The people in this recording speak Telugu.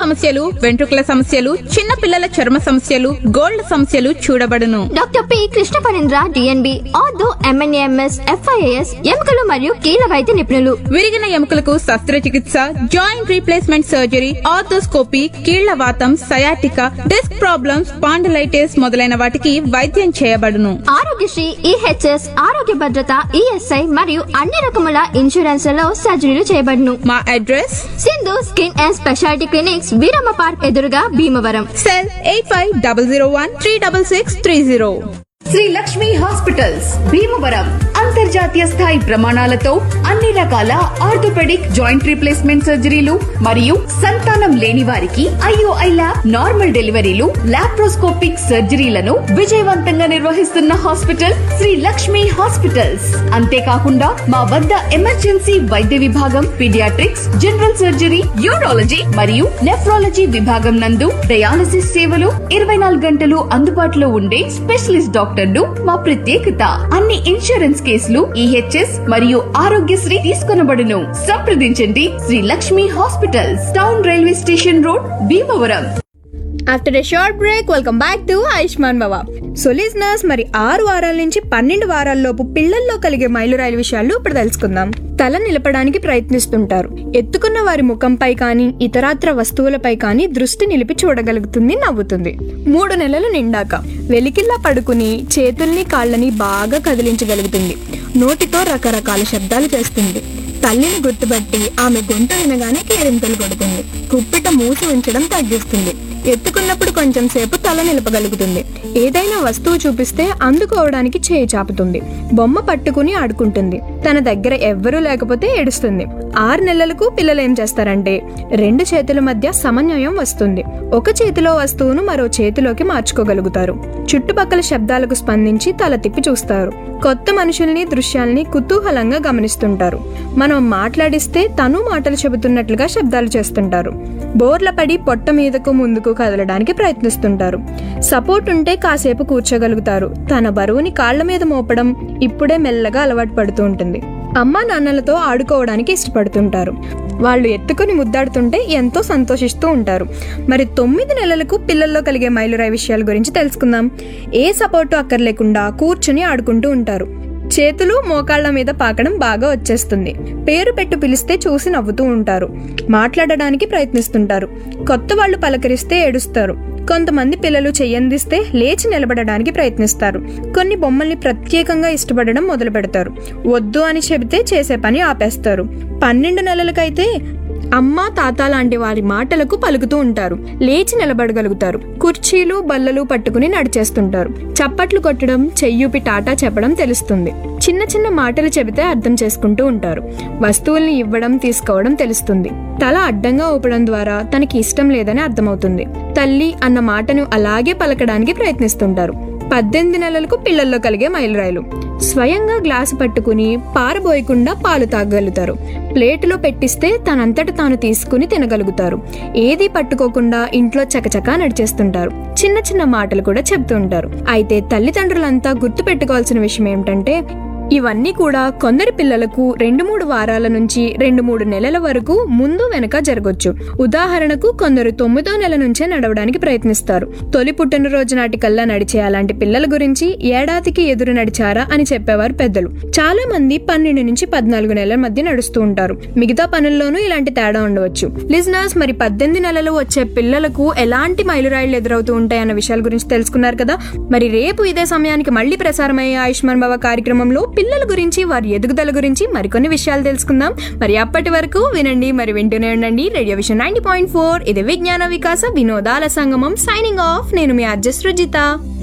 సమస్యలు వెంట్రుకల సమస్యలు చిన్న పిల్లల చర్మ సమస్యలు గోల్డ్ సమస్యలు చూడబడును doctor P Krishna Parendra DNB ortho MNAMS FIAS ఎముకలు మరియు కీళ్ళ వైద్య నిపుణులు విరిగిన ఎముకలకు శస్త్రచికిత్స జాయింట్ రీప్లేస్మెంట్ సర్జరీ ఆర్థోస్కోపీ కీళ్ల వాతం సయాటిక డిస్క్ ప్రాబ్లమ్స్ పాండలైటిస్ మొదలైన వాటికి వైద్యం చేయబడును ఆరోగ్యశ్రీ ఈహెచ్ఎస్ ఆరోగ్య భద్రత ఈఎస్ఐ మరియు అన్ని రకముల ఇన్సూరెన్స్లలో సర్జరీలు చేయబడును మా address Sindhu skin and speciality clinics Veeramma park ఎదురుగా Bhimavaram cell eight five double zero one three double six three zero Sri Lakshmi hospitals Bhimavaram అంతర్జాతీయ స్థాయి ప్రమాణాలతో అన్ని రకాల ఆర్థోపెడిక్ జాయింట్ రీప్లేస్మెంట్ సర్జరీలు మరియు సంతానం లేని వారికి ఐఓఐ ల్యాబ్ నార్మల్ డెలివరీలు లాప్రోస్కోపిక్ సర్జరీలను విజయవంతంగా నిర్వహిస్తున్న హాస్పిటల్ శ్రీ లక్ష్మి హాస్పిటల్స్ అంతేకాకుండా మా వద్ద ఎమర్జెన్సీ వైద్య విభాగం పీడియాట్రిక్స్ జనరల్ సర్జరీ యూరాలజీ మరియు నెఫ్రాలజీ విభాగం నందు డయాలసిస్ సేవలు ఇరవై నాలుగు గంటలు అందుబాటులో ఉండే స్పెషలిస్ట్ డాక్టర్లు మా ప్రత్యేకత అన్ని ఇన్సూరెన్స్ కేసులు ఈహెచ్ఎస్ మరియు ఆరోగ్యశ్రీ తీసుకొనబడును సంప్రదించండి Sri Lakshmi hospitals town railway station road Bhimavaram after a short break welcome back to Ayushman Baba so listeners మరి ఆరు వారాల నుంచి పన్నెండు వారాల్లోపు పిల్లల్లో కలిగే మైలురాయిల విషయాలు ఇప్పుడు తెలుసుకుందాం తల నిలపడానికి ప్రయత్నిస్తుంటారు ఎత్తుకున్న వారి ముఖంపై కానీ ఇతరాత్ర వస్తువులపై కానీ దృష్టి నిలిపి చూడగలుగుతుంది నవ్వుతుంది మూడు నెలలు నిండాక వెలికిల్లా పడుకుని చేతుల్ని కాళ్ళని బాగా కదిలించగలుగుతుంది నోటితో రకరకాల శబ్దాలు చేస్తుంది తల్లిని గుర్తుపట్టి ఆమె గొంతు వినగానే కేరింతలు కొడుతుంది కుప్పిట మూసి ఉంచడం తగ్గిస్తుంది ఎత్తుకున్నప్పుడు కొంచెం సేపు తల నిలపగలుగుతుంది ఏదైనా వస్తువు చూపిస్తే అందుకోవడానికి చేయి చాపుతుంది బొమ్మ పట్టుకుని ఆడుకుంటుంది తన దగ్గర ఎవ్వరూ లేకపోతే ఏడుస్తుంది ఆరు నెలలకు పిల్లలు ఏం చేస్తారంటే రెండు చేతుల మధ్య సమన్వయం వస్తుంది ఒక చేతిలో వస్తువును మరో చేతిలోకి మార్చుకోగలుగుతారు చుట్టుపక్కల శబ్దాలకు స్పందించి తల తిప్పి చూస్తారు కొత్త మనుషుల్ని దృశ్యాల్ని కుతూహలంగా గమనిస్తుంటారు మనం మాట్లాడిస్తే తను మాటలు చెబుతున్నట్లుగా శబ్దాలు చేస్తుంటారు బోర్ల పడి పొట్ట మీదకు ముందుకు కదలడానికి ప్రయత్నిస్తుంటారు సపోర్ట్ ఉంటే కాసేపు కూర్చోగలుగుతారు తన బరువుని కాళ్ల మీద మోపడం ఇప్పుడే మెల్లగా అలవాటు పడుతూ ఉంటుంది అమ్మా నాన్నలతో ఆడుకోవడానికి ఇష్టపడుతుంటారు వాళ్ళు ఎత్తుకుని ముద్దాడుతుంటే ఎంతో సంతోషిస్తూ ఉంటారు మరి తొమ్మిది నెలలకు పిల్లల్లో కలిగే మైలురాయి విషయాల గురించి తెలుసుకుందాం ఏ సపోర్టు అక్కర్లేకుండా కూర్చుని ఆడుకుంటూ ఉంటారు చేతులు మోకాళ్ల మీద పాకడం బాగా వచ్చేస్తుంది పేరు పెట్టు పిలిస్తే చూసి నవ్వుతూ ఉంటారు మాట్లాడడానికి ప్రయత్నిస్తుంటారు కొత్త వాళ్ళు పలకరిస్తే ఏడుస్తారు కొంతమంది పిల్లలు చెయ్యందిస్తే లేచి నిలబడడానికి ప్రయత్నిస్తారు కొన్ని బొమ్మల్ని ప్రత్యేకంగా ఇష్టపడడం మొదలు పెడతారు వద్దు అని చెబితే చేసే పని ఆపేస్తారు పన్నెండు నెలలకైతే అమ్మ తాత లాంటి వారి మాటలకు పలుకుతూ ఉంటారు లేచి నిలబడగలుగుతారు కుర్చీలు బల్లలు పట్టుకుని నడిచేస్తుంటారు చప్పట్లు కొట్టడం చెయ్యూపి టాటా చెప్పడం తెలుస్తుంది చిన్న చిన్న మాటలు చెబితే అర్థం చేసుకుంటూ ఉంటారు వస్తువుల్ని ఇవ్వడం తీసుకోవడం తెలుస్తుంది తల అడ్డంగా ఊపడం ద్వారా తనకి ఇష్టం లేదని అర్థమవుతుంది తల్లి అన్న మాటను అలాగే పలకడానికి ప్రయత్నిస్తుంటారు పద్దెనిమిది నెలలకు పిల్లల్లో కలిగే మైలురాయిలు స్వయంగా గ్లాసు పట్టుకుని పారబోయకుండా పాలు తాగలుగుతారు ప్లేటులో పెట్టిస్తే తనంతట తాను తీసుకుని తినగలుగుతారు ఏది పట్టుకోకుండా ఇంట్లో చకచకా నడిచేస్తుంటారు చిన్న చిన్న మాటలు కూడా చెప్తూ ఉంటారు అయితే తల్లిదండ్రులంతా గుర్తు పెట్టుకోవాల్సిన విషయం ఏమిటంటే ఇవన్నీ కూడా కొందరి పిల్లలకు రెండు మూడు వారాల నుంచి రెండు మూడు నెలల వరకు ముందు వెనక జరగొచ్చు ఉదాహరణకు కొందరు తొమ్మిదో నెల నుంచే నడవడానికి ప్రయత్నిస్తారు తొలి పుట్టినరోజు నాటికల్లా నడిచే అలాంటి పిల్లల గురించి ఏడాదికి ఎదురు నడిచారా అని చెప్పేవారు పెద్దలు చాలా మంది పన్నెండు నుంచి పద్నాలుగు నెలల మధ్య నడుస్తూ ఉంటారు మిగతా పనుల్లోనూ ఇలాంటి తేడా ఉండవచ్చు లిజనర్స్ మరి పద్దెనిమిది నెలలు వచ్చే పిల్లలకు ఎలాంటి మైలురాయిలు ఎదురవుతూ ఉంటాయన్న విషయాల గురించి తెలుసుకున్నారు కదా మరి రేపు ఇదే సమయానికి మళ్ళీ ప్రసారమయ్యే ఆయుష్మాన్ బాబా కార్యక్రమంలో పిల్లల గురించి వారి ఎదుగుదల గురించి మరికొన్ని విషయాలు తెలుసుకుందాం మరి అప్పటి వరకు వినండి మరి వింటూనే ఉండండి రేడియో విషన్ నైన్టీ పాయింట్ ఫోర్ ఇది విజ్ఞాన వికాస వినోదాల సంగమం సైనింగ్ ఆఫ్ నేను మీ అర్జస్ రుజిత